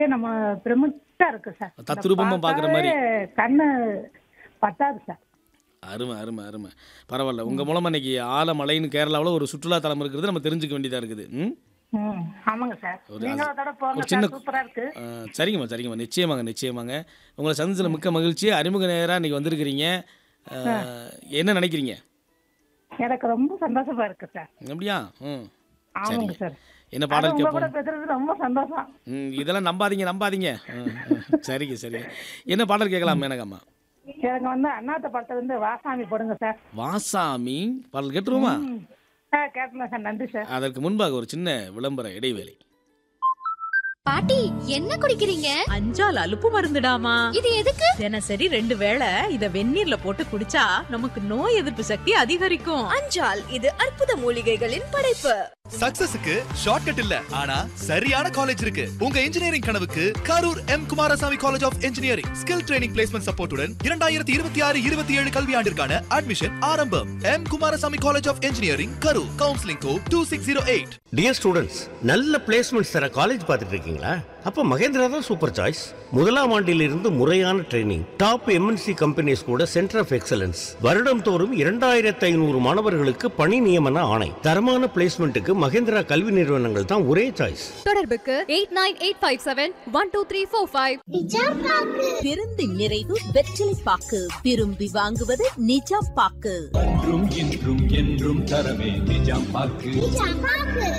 நம்ம பிரமிட்டா இருக்கு சார் தத்ரூபமா பார்க்குற மாதிரி பார்த்தாலே கண்ணு பத்தாது சார் அருமை அருமை அருமை பரவாயில்ல உங்கள் மூலமாக இன்னைக்கு ஆலமலைன்னு கேரளாவில் ஒரு சுற்றுலா தலம் இருக்கிறது நம்ம தெரிஞ்சுக்க வேண்டியதாக இருக்குது ம் ம் ஆமாங்க சார் ஒரு நீங்க அதோட போங்க ஒரு சின்ன சார் சூப்பரா இருக்கு ஆ, சரிங்கம்மா சரிங்கம்மா நிச்சயமாங்க நிச்சயமாங்க உங்களை சந்திச்சில் மிக்க மகிழ்ச்சி அறிமுக நேராக இன்னைக்கு வந்திருக்கிறீங்க ஆ, என்ன நினைக்கிறீங்க எனக்கு ரொம்ப சந்தோஷமா இருக்கு சார் அப்படியா ம் ஆமாங்க சார் என்ன அது பாடல் உங்க கேட்போம் கூட பேசுறது ரொம்ப சந்தோஷம் ம் இதெல்லாம் நம்பாதீங்க நம்பாதீங்க ம், ம். சரிங்க சரிங்க என்ன பாடல் கேட்கலாம் மேனகம்மா எனக்கு வந்து அண்ணாத்த படத்துல இருந்து வாசாமி போடுங்க சார் வாசாமி பாடல் கேட்டுருவோமா ம். ஆ கேட்டுங்க சார் நன்றி சார் அதற்கு முன்பாக ஒரு சின்ன விளம்பர இடைவேளை பாட்டி என்ன குடிக்கிறீங்க அஞ்சால் அலுப்பு மருந்துடாமா இது எதுக்கு தினசரி ரெண்டு வேளை இத வெந்நீர்ல போட்டு குடிச்சா நமக்கு நோய் எதிர்ப்பு சக்தி அதிகரிக்கும் அஞ்சால் இது அற்புத மூலிகைகளின் படைப்பு சக்சஸுக்கு ஷார்ட்கட் இல்ல ஆனா சரியான காலேஜ் இருக்கு உங்க இன்ஜினியரிங் கனவுக்கு Karur M Kumarasamy college of engineering skill training placement சப்போர்ட்டுடன் இரண்டாயிரத்தி இருபத்தி ஆறு இருபத்தி ஏழு கல்வியாண்டிற்கான அட்மிஷன் ஆரம்பம் M Kumarasamy college of engineering Karur counselling code two six zero eight dear students நல்ல பிளேஸ்மெண்ட்ஸ் தர காலேஜ் பார்த்துட்டு இருக்கீங்களா அப்போ மகேந்திரா தான் சூப்பர் சாய்ஸ் முதலாம் ஆண்டிலிருந்து முறையான ட்ரைனிங் டாப் எம்என்சி கம்பெனிஸ் கூட சென்டர் ஆஃப் எக்ஸலன்ஸ் வருடம் தோறும் இரண்டாயிரத்து ஐநூறு மாணவர்களுக்கு பணி நியமன ஆணை தரமான பிளேஸ்மெண்ட்டுக்கு மகேந்திரா கல்வி நிறுவனங்கள் தான் ஒரே சாய்ஸ் தொடர்புக்கு eight nine eight five seven one two three four five பெருந்து நிறைவு வெற்றிலை பாக்கு விரும்பி வாங்குவது நிஜம் பாக்கு என்றும் இன்றும் என்றும் தரவே நிஜாம் பாக்கு